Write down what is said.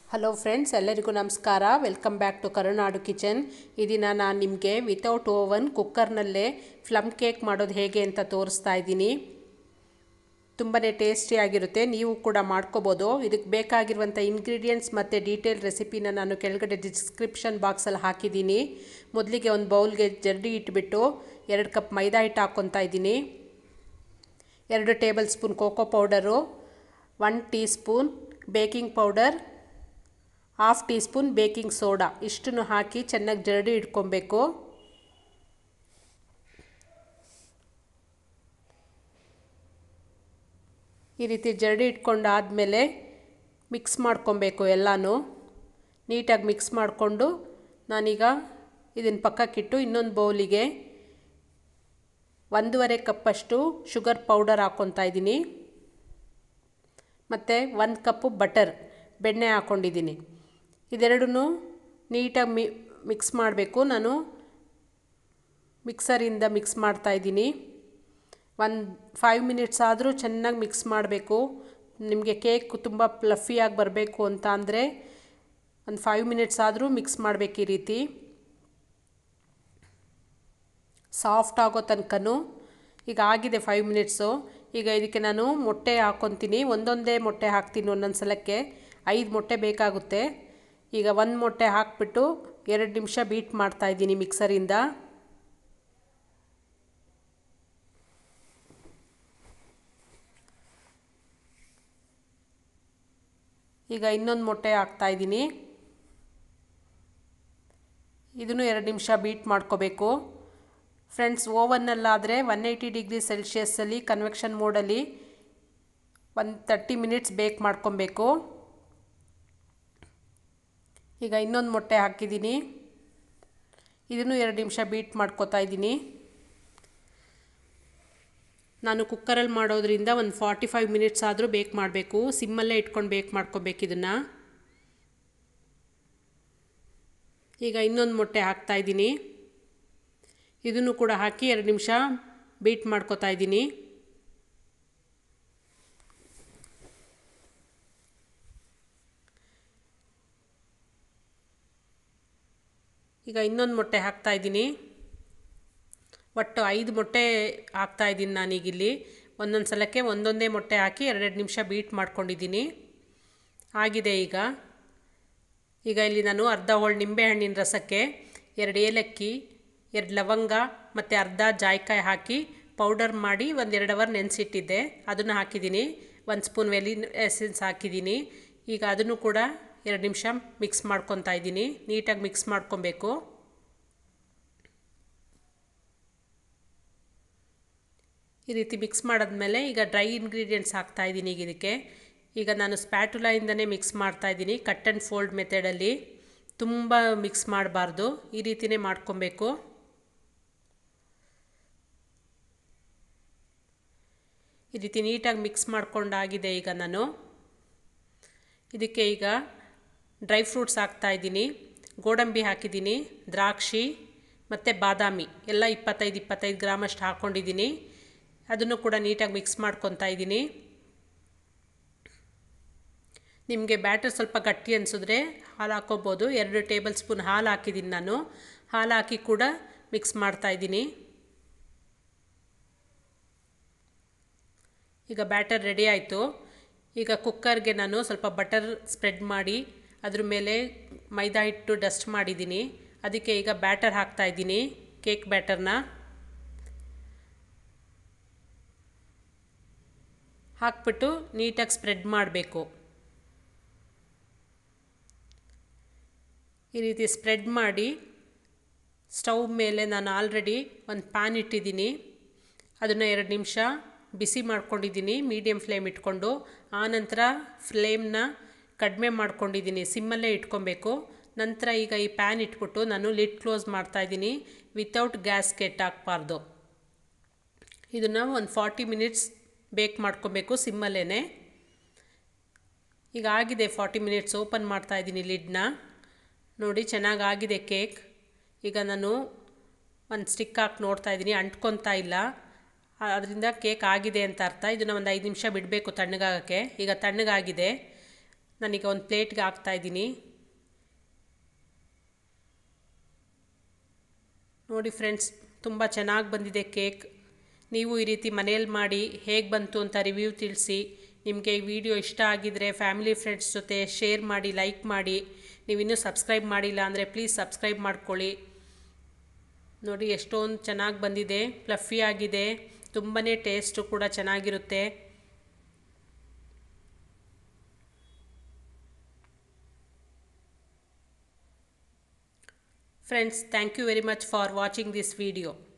hello friends ಎಲ್ಲರಿಗೂ ನಮಸ್ಕಾರ welcome back to Karunadu kitchen ಈ ದಿನ ನಾನು ನಿಮಗೆ ವಿತೌಟ್ ಓವನ್ ಕುಕ್ಕರ್ನಲ್ಲೇ ಫ್ಲಮ್ ಕೇಕ್ ಮಾಡೋದು ಹೇಗೆ ಅಂತ ತೋರಿಸ್ತಾ ಇದ್ದೀನಿ ತುಂಬಾ ಟೇಸ್ಟಿಯಾಗಿರುತ್ತೆ ನೀವು ಕೂಡ ಮಾಡ್ಕೋಬೋದು ಇದಕ್ಕೆ ಬೇಕಾಗಿರುವಂಥ ಇಂಗ್ರೀಡಿಯೆಂಟ್ಸ್ ಮತ್ತು ಡೀಟೇಲ್ ರೆಸಿಪಿನ ನಾನು ಕೆಳಗಡೆ ಡಿಸ್ಕ್ರಿಪ್ಷನ್ ಬಾಕ್ಸಲ್ಲಿ ಹಾಕಿದ್ದೀನಿ ಮೊದಲಿಗೆ ಒಂದು ಬೌಲ್ಗೆ ಜರಡಿ ಇಟ್ಬಿಟ್ಟು ಎರಡು ಕಪ್ ಮೈದಾ ಹಿಟ್ಟು ಹಾಕ್ಕೊತಾ ಇದ್ದೀನಿ ಎರಡು tablespoon cocoa powder one teaspoon baking powder half teaspoon baking soda ಇಷ್ಟನ್ನು ಹಾಕಿ ಚೆನ್ನಾಗಿ ಜರಡಿ ಇಟ್ಕೊಬೇಕು ಈ ರೀತಿ ಜರಡಿ ಇಟ್ಕೊಂಡಾದಮೇಲೆ ಮಿಕ್ಸ್ ಮಾಡ್ಕೊಬೇಕು ಎಲ್ಲನೂ ನೀಟಾಗಿ ಮಿಕ್ಸ್ ಮಾಡಿಕೊಂಡು ನಾನೀಗ ಇದನ್ನು ಪಕ್ಕಕ್ಕಿಟ್ಟು ಇನ್ನೊಂದು ಬೌಲಿಗೆ ಒಂದೂವರೆ ಕಪ್ಪಷ್ಟು ಶುಗರ್ ಪೌಡರ್ ಹಾಕ್ಕೊತಾ ಇದ್ದೀನಿ ಮತ್ತು ಒಂದು ಕಪ್ಪು ಬಟರ್ ಬೆಣ್ಣೆ ಹಾಕ್ಕೊಂಡಿದ್ದೀನಿ ಇದೆರಡೂ ನೀಟಾಗಿ ಮಿ ಮಿಕ್ಸ್ ಮಾಡಬೇಕು ನಾನು ಮಿಕ್ಸರಿಂದ ಮಿಕ್ಸ್ ಮಾಡ್ತಾಯಿದ್ದೀನಿ ಒಂದು ಫೈವ್ ಮಿನಿಟ್ಸ್ ಆದರೂ ಚೆನ್ನಾಗಿ ಮಿಕ್ಸ್ ಮಾಡಬೇಕು ನಿಮಗೆ ಕೇಕ್ ತುಂಬ ಫ್ಲಫಿಯಾಗಿ ಬರಬೇಕು ಅಂತ ಅಂದರೆ ಒಂದು ಫೈವ್ ಮಿನಿಟ್ಸ್ ಆದರೂ ಮಿಕ್ಸ್ ಮಾಡಬೇಕು ಈ ರೀತಿ ಸಾಫ್ಟ್ ಆಗೋ ತನಕನೂ ಈಗ ಆಗಿದೆ ಫೈವ್ ಮಿನಿಟ್ಸು ಈಗ ಇದಕ್ಕೆ ನಾನು ಮೊಟ್ಟೆ ಹಾಕ್ಕೊತೀನಿ ಒಂದೊಂದೇ ಮೊಟ್ಟೆ ಹಾಕ್ತೀನಿ ಒಂದೊಂದು ಸಲಕ್ಕೆ ಐದು ಮೊಟ್ಟೆ ಬೇಕಾಗುತ್ತೆ ಈಗ ಒಂದು ಮೊಟ್ಟೆ ಹಾಕ್ಬಿಟ್ಟು ಎರಡು ನಿಮಿಷ ಬೀಟ್ ಮಾಡ್ತಾಯಿದ್ದೀನಿ ಮಿಕ್ಸರಿಂದ ಈಗ ಇನ್ನೊಂದು ಮೊಟ್ಟೆ ಹಾಕ್ತಾಯಿದ್ದೀನಿ ಇದನ್ನು ಎರಡು ನಿಮಿಷ ಬೀಟ್ ಮಾಡ್ಕೋಬೇಕು ಫ್ರೆಂಡ್ಸ್ ಓವನ್ನಲ್ಲಾದರೆ ಒನ್ ಏಯ್ಟಿ ಡಿಗ್ರಿ ಸೆಲ್ಸಿಯಸ್ಸಲ್ಲಿ ಕನ್ವೆಕ್ಷನ್ ಮೋಡಲ್ಲಿ ಒಂದು ತರ್ಟಿ ಮಿನಿಟ್ಸ್ ಬೇಕ್ ಮಾಡ್ಕೊಬೇಕು ಈಗ ಇನ್ನೊಂದು ಮೊಟ್ಟೆ ಹಾಕಿದ್ದೀನಿ ಇದನ್ನು ಎರಡು ನಿಮಿಷ ಬೀಟ್ ಮಾಡ್ಕೋತಾ ಇದ್ದೀನಿ ನಾನು ಕುಕ್ಕರಲ್ಲಿ ಮಾಡೋದ್ರಿಂದ ಒಂದು ಫಾರ್ಟಿ ಫೈವ್ ಮಿನಿಟ್ಸ್ ಆದರೂ ಬೇಕ್ ಮಾಡಬೇಕು ಸಿಮ್ಮಲ್ಲೇ ಇಟ್ಕೊಂಡು ಬೇಕ್ ಮಾಡ್ಕೋಬೇಕು ಇದನ್ನು ಈಗ ಇನ್ನೊಂದು ಮೊಟ್ಟೆ ಹಾಕ್ತಾಯಿದ್ದೀನಿ ಇದನ್ನು ಕೂಡ ಹಾಕಿ ಎರಡು ನಿಮಿಷ ಬೀಟ್ ಮಾಡ್ಕೋತಾ ಇದ್ದೀನಿ ಈಗ ಇನ್ನೊಂದು ಮೊಟ್ಟೆ ಹಾಕ್ತಾಯಿದ್ದೀನಿ ಒಟ್ಟು ಐದು ಮೊಟ್ಟೆ ಹಾಕ್ತಾಯಿದ್ದೀನಿ ನಾನೀಗಿಲ್ಲಿ ಒಂದೊಂದು ಸಲಕ್ಕೆ ಒಂದೊಂದೇ ಮೊಟ್ಟೆ ಹಾಕಿ ಎರಡೆರಡು ನಿಮಿಷ ಬೀಟ್ ಮಾಡ್ಕೊಂಡಿದ್ದೀನಿ ಆಗಿದೆ ಈಗ ಈಗ ಇಲ್ಲಿ ನಾನು ಅರ್ಧ ಹೋಳು ನಿಂಬೆಹಣ್ಣಿನ ರಸಕ್ಕೆ ಎರಡು ಏಲಕ್ಕಿ ಎರಡು ಲವಂಗ ಮತ್ತು ಅರ್ಧ ಜಾಯ್ಕಾಯಿ ಹಾಕಿ ಪೌಡರ್ ಮಾಡಿ ಒಂದು ಎರಡು ಅವರ್ ನೆನೆಸಿಟ್ಟಿದ್ದೆ ಅದನ್ನು ಹಾಕಿದ್ದೀನಿ ಒಂದು ಸ್ಪೂನ್ ವೆಲಿ ಎಸೆನ್ಸ್ ಹಾಕಿದ್ದೀನಿ ಈಗ ಅದನ್ನು ಕೂಡ ಎರಡು ನಿಮಿಷ ಮಿಕ್ಸ್ ಮಾಡ್ಕೊತಾ ಇದ್ದೀನಿ ನೀಟಾಗಿ ಮಿಕ್ಸ್ ಮಾಡ್ಕೊಬೇಕು ಈ ರೀತಿ ಮಿಕ್ಸ್ ಮಾಡಿದ್ಮೇಲೆ ಈಗ ಡ್ರೈ ಇಂಗ್ರೀಡಿಯೆಂಟ್ಸ್ ಹಾಕ್ತಾಯಿದ್ದೀನಿ ಈಗ ಇದಕ್ಕೆ ಈಗ ನಾನು ಸ್ಪ್ಯಾಟುಲಾಯಿಂದನೇ ಮಿಕ್ಸ್ ಮಾಡ್ತಾಯಿದ್ದೀನಿ ಕಟ್ ಆ್ಯಂಡ್ ಫೋಲ್ಡ್ ಮೆಥಡಲ್ಲಿ ತುಂಬ ಮಿಕ್ಸ್ ಮಾಡಬಾರ್ದು ಈ ರೀತಿಯೇ ಮಾಡ್ಕೊಬೇಕು ಈ ರೀತಿ ನೀಟಾಗಿ ಮಿಕ್ಸ್ ಮಾಡ್ಕೊಂಡಾಗಿದೆ ಈಗ ನಾನು ಇದಕ್ಕೆ ಈಗ ಡ್ರೈ ಫ್ರೂಟ್ಸ್ ಹಾಕ್ತಾಯಿದ್ದೀನಿ ಗೋಡಂಬಿ ಹಾಕಿದ್ದೀನಿ ದ್ರಾಕ್ಷಿ ಮತ್ತು ಬಾದಾಮಿ ಎಲ್ಲ ಇಪ್ಪತ್ತೈದು ಇಪ್ಪತ್ತೈದು ಗ್ರಾಮಷ್ಟು ಹಾಕ್ಕೊಂಡಿದ್ದೀನಿ ಅದನ್ನು ಕೂಡ ನೀಟಾಗಿ ಮಿಕ್ಸ್ ಮಾಡ್ಕೊತಾ ಇದ್ದೀನಿ ನಿಮಗೆ ಬ್ಯಾಟರ್ ಸ್ವಲ್ಪ ಗಟ್ಟಿ ಅನಿಸಿದ್ರೆ ಹಾಲು ಹಾಕ್ಕೋಬೋದು ಎರಡು ಟೇಬಲ್ ಸ್ಪೂನ್ ಹಾಲು ಹಾಕಿದ್ದೀನಿ ನಾನು ಹಾಲು ಹಾಕಿ ಕೂಡ ಮಿಕ್ಸ್ ಮಾಡ್ತಾಯಿದ್ದೀನಿ ಈಗ ಬ್ಯಾಟರ್ ರೆಡಿ ಆಯಿತು ಈಗ ಕುಕ್ಕರ್ಗೆ ನಾನು ಸ್ವಲ್ಪ ಬಟರ್ ಸ್ಪ್ರೆಡ್ ಮಾಡಿ ಅದ್ರ ಮೇಲೆ ಮೈದಾ ಹಿಟ್ಟು ಡಸ್ಟ್ ಮಾಡಿದ್ದೀನಿ ಅದಕ್ಕೆ ಈಗ ಬ್ಯಾಟರ್ ಹಾಕ್ತಾಯಿದ್ದೀನಿ ಕೇಕ್ ಬ್ಯಾಟರ್ನ ಹಾಕ್ಬಿಟ್ಟು ನೀಟಾಗಿ ಸ್ಪ್ರೆಡ್ ಮಾಡಬೇಕು ಈ ರೀತಿ ಸ್ಪ್ರೆಡ್ ಮಾಡಿ ಸ್ಟವ್ ಮೇಲೆ ನಾನು ಆಲ್ರೆಡಿ ಒಂದು ಪ್ಯಾನ್ ಇಟ್ಟಿದ್ದೀನಿ ಅದನ್ನು ಎರಡು ನಿಮಿಷ ಬಿಸಿ ಮಾಡ್ಕೊಂಡಿದ್ದೀನಿ ಮೀಡಿಯಮ್ ಫ್ಲೇಮ್ ಇಟ್ಕೊಂಡು ಆನಂತರ ಫ್ಲೇಮ್ನ ಕಡಿಮೆ ಮಾಡ್ಕೊಂಡಿದ್ದೀನಿ ಸಿಮ್ಮಲ್ಲೇ ಇಟ್ಕೊಬೇಕು ನಂತರ ಈಗ ಈ ಪ್ಯಾನ್ ಇಟ್ಬಿಟ್ಟು ನಾನು ಲಿಡ್ ಕ್ಲೋಸ್ ಮಾಡ್ತಾಯಿದ್ದೀನಿ ವಿತೌಟ್ ಗ್ಯಾಸ್ಕೆಟ್ ಹಾಕ್ಬಾರ್ದು ಇದನ್ನು ಒಂದು ಫಾರ್ಟಿ ಮಿನಿಟ್ಸ್ ಬೇಕ್ ಮಾಡ್ಕೊಬೇಕು ಸಿಮ್ಮಲ್ಲೇ ಈಗ ಆಗಿದೆ ಫಾರ್ಟಿ ಮಿನಿಟ್ಸ್ ಓಪನ್ ಮಾಡ್ತಾಯಿದ್ದೀನಿ ಲಿಡ್ನ ನೋಡಿ ಚೆನ್ನಾಗಾಗಿದೆ ಕೇಕ್ ಈಗ ನಾನು ಒಂದು ಸ್ಟಿಕ್ ಹಾಕಿ ನೋಡ್ತಾ ಇದ್ದೀನಿ ಅಂಟ್ಕೊತಾ ಇಲ್ಲ ಅದರಿಂದ ಕೇಕ್ ಆಗಿದೆ ಅಂತ ಅರ್ಥ ಇದನ್ನು ಒಂದು ಐದು ನಿಮಿಷ ಬಿಡಬೇಕು ತಣ್ಣಗಾಗೋಕ್ಕೆ ಈಗ ತಣ್ಣಗಾಗಿದೆ ನಾನೀಗ ಒಂದು ಪ್ಲೇಟ್ಗೆ ಹಾಕ್ತಾಯಿದ್ದೀನಿ ನೋಡಿ ಫ್ರೆಂಡ್ಸ್ ತುಂಬ ಚೆನ್ನಾಗಿ ಬಂದಿದೆ ಕೇಕ್ ನೀವು ಈ ರೀತಿ ಮನೇಲಿ ಮಾಡಿ ಹೇಗೆ ಬಂತು ಅಂತ ರಿವ್ಯೂ ತಿಳಿಸಿ ನಿಮಗೆ ಈ ವಿಡಿಯೋ ಇಷ್ಟ ಆಗಿದರೆ ಫ್ಯಾಮಿಲಿ ಫ್ರೆಂಡ್ಸ್ ಜೊತೆ ಶೇರ್ ಮಾಡಿ ಲೈಕ್ ಮಾಡಿ ನೀವಿನ್ನೂ ಸಬ್ಸ್ಕ್ರೈಬ್ ಮಾಡಿಲ್ಲ ಅಂದರೆ ಪ್ಲೀಸ್ ಸಬ್ಸ್ಕ್ರೈಬ್ ಮಾಡ್ಕೊಳ್ಳಿ ನೋಡಿ ಎಷ್ಟೊಂದು ಚೆನ್ನಾಗಿ ಬಂದಿದೆ ಫ್ಲಫಿ ಆಗಿದೆ ತುಂಬಾ ಟೇಸ್ಟು ಕೂಡ ಚೆನ್ನಾಗಿರುತ್ತೆ friends thank you very much for watching this video